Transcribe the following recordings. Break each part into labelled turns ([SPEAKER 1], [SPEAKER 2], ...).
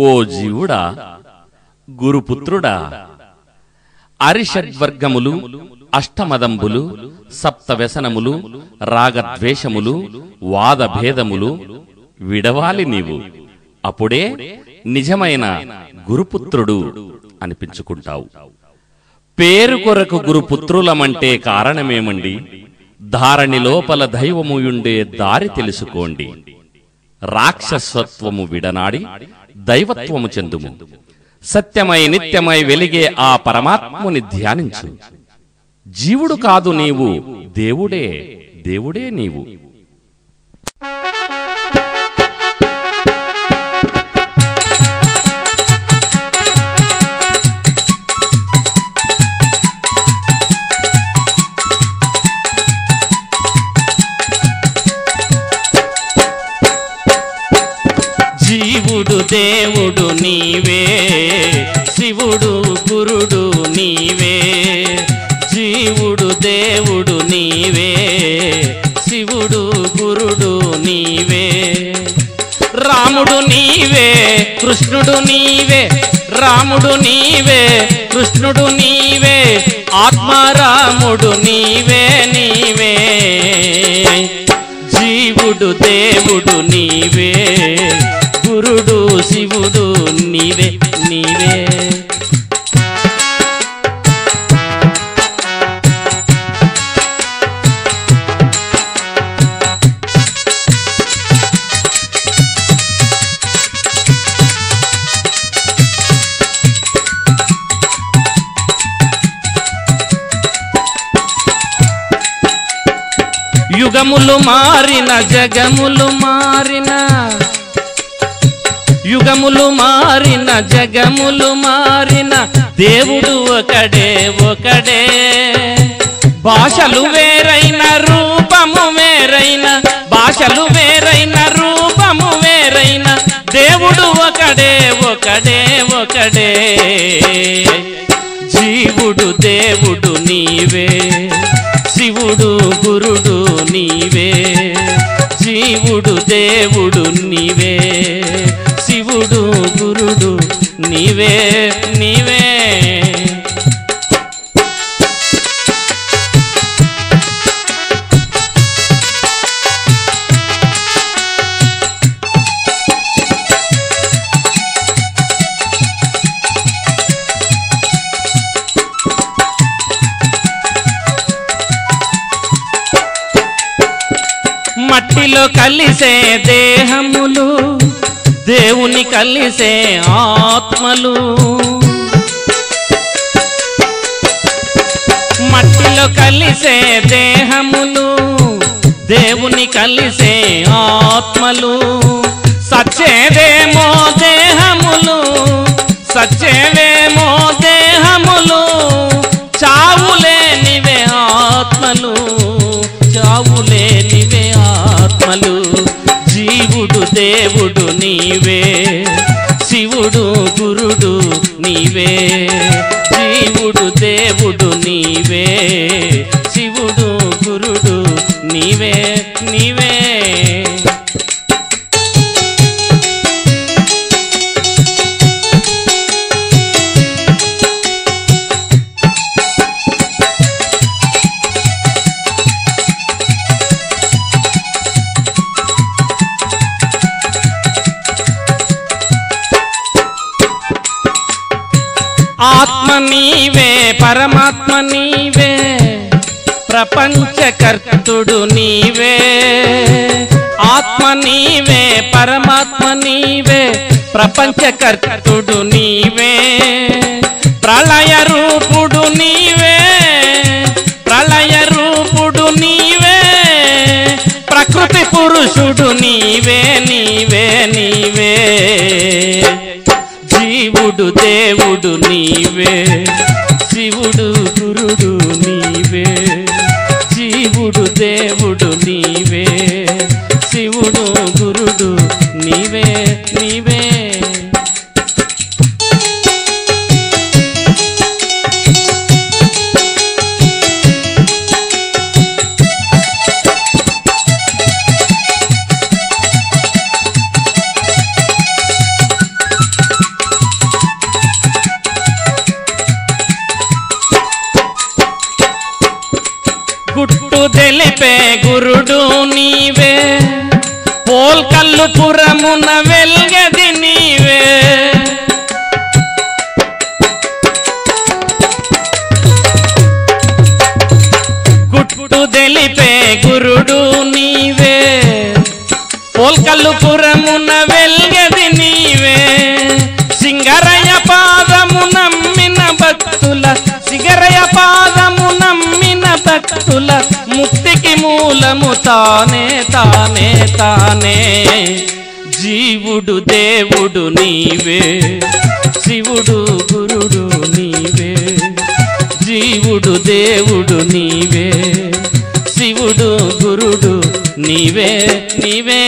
[SPEAKER 1] ఓ జీవుడా గురుపుత్రుడా అరిషడ్వర్గములు అష్టమదంబులు సప్త వ్యసనములు రాగద్వేషములు వాదభేదములు విడవాలి నీవు అప్పుడే నిజమైన గురుపుత్రుడు అనిపించుకుంటావు పేరు కొరకు గురుపుత్రులమంటే కారణమేమండి ధారణి లోపల దైవముయుండే దారి తెలుసుకోండి రాక్షసత్వము విడనాడి దైవత్వము చెందుము సత్యమై నిత్యమై వెలిగే ఆ పరమాత్ముని ధ్యానించు జీవుడు కాదు నీవు దేవుడే దేవుడే నీవు
[SPEAKER 2] జీవుడు దేవుడు నీవే శివుడు గురుడు నీవే జీవుడు దేవుడు నీవే శివుడు గురుడు నీవే రాముడు నీవే కృష్ణుడు నీవే రాముడు నీవే కృష్ణుడు నీవే ఆత్మారాముడు నీవే నీవే జీవుడు దేవుడు నీవే గురుడు శివుడు నీవే నీవే యుగములు మారిన జగములు మారిన యుగములు మారిన జగములు మారిన దేవుడు ఒకడే ఒకడే భాషలు వేరైన రూపము వేరైన భాషలు వేరైన రూపము వేరైన దేవుడు ఒకడే ఒకడే ఒకడే జీవుడు దేవుడు నీవే శివుడు గురుడు నీవే జీవుడు దేవుడు నీవే శివుడు గురుడు నీవే నీవే మట్టిలో కలిసే దేహములు దేవుని కలిసే ఆత్మలు మట్టిలో కలిసే దేహములు దేవుని కలిసే ఆత్మలు సచ్చేదేమో దేహములు సచ్చేవేమో దేహములు చావులేనివే ఆత్మలు చావులేనివే ఆత్మలు జీవుడు దేవుడు నీవే శివుడు గురుడు నీవే జీవుడు దేవుడు నీవే శివుడు గురుడు నీవే నీవే ఆత్మ నీవే పరమాత్మ నీవే ప్రపంచకర్తుడు నీవే ఆత్మ నీవే పరమాత్మ నీవే ప్రపంచకర్తుడు నీవే ప్రళయ రూపుడు నీవే ప్రళయ రూపుడు నీవే ప్రకృతి పురుషుడు నీవే నీవే నీవే జీవుడు దేవుడు నీవే శివుడు గురుడు నీవే జీవుడు దేవుడు నీవే శివుడు గురుడు నీవే నీవే గుట్టు తెలిపే గురుడు నీవే పోల్కల్లు పురమున వెల్గది నీవే గుట్టు తెలిపే గురుడు నీవే పోల్కల్లు పురమున వెల్గది నీవే సింగరయ పాదము నమ్మిన భక్తుల సిగరయ పాదము నమ్మిన భక్తుల ముక్తికి మూలము తానే తానే తానే జీవుడు దేవుడు నీవే శివుడు గురుడు నీవే జీవుడు దేవుడు నీవే శివుడు గురుడు నీవే నీవే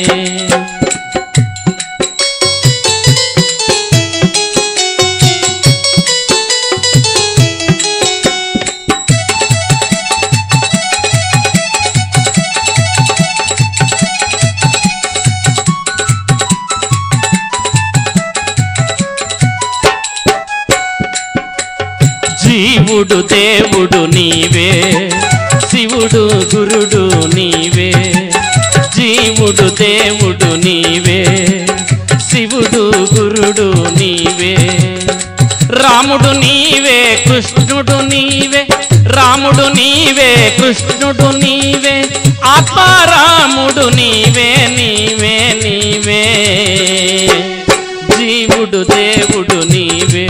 [SPEAKER 2] జీవుడు దేవుడు నీవే శివుడు గురుడు నీవే జీవుడు దేవుడు నీవే శివుడు గురుడు నీవే రాముడు నీవే కృష్ణుడు నీవే రాముడు నీవే కృష్ణుడు నీవే ఆత్మారాముడు నీవే నీవే నీవే జీవుడు దేవుడు నీవే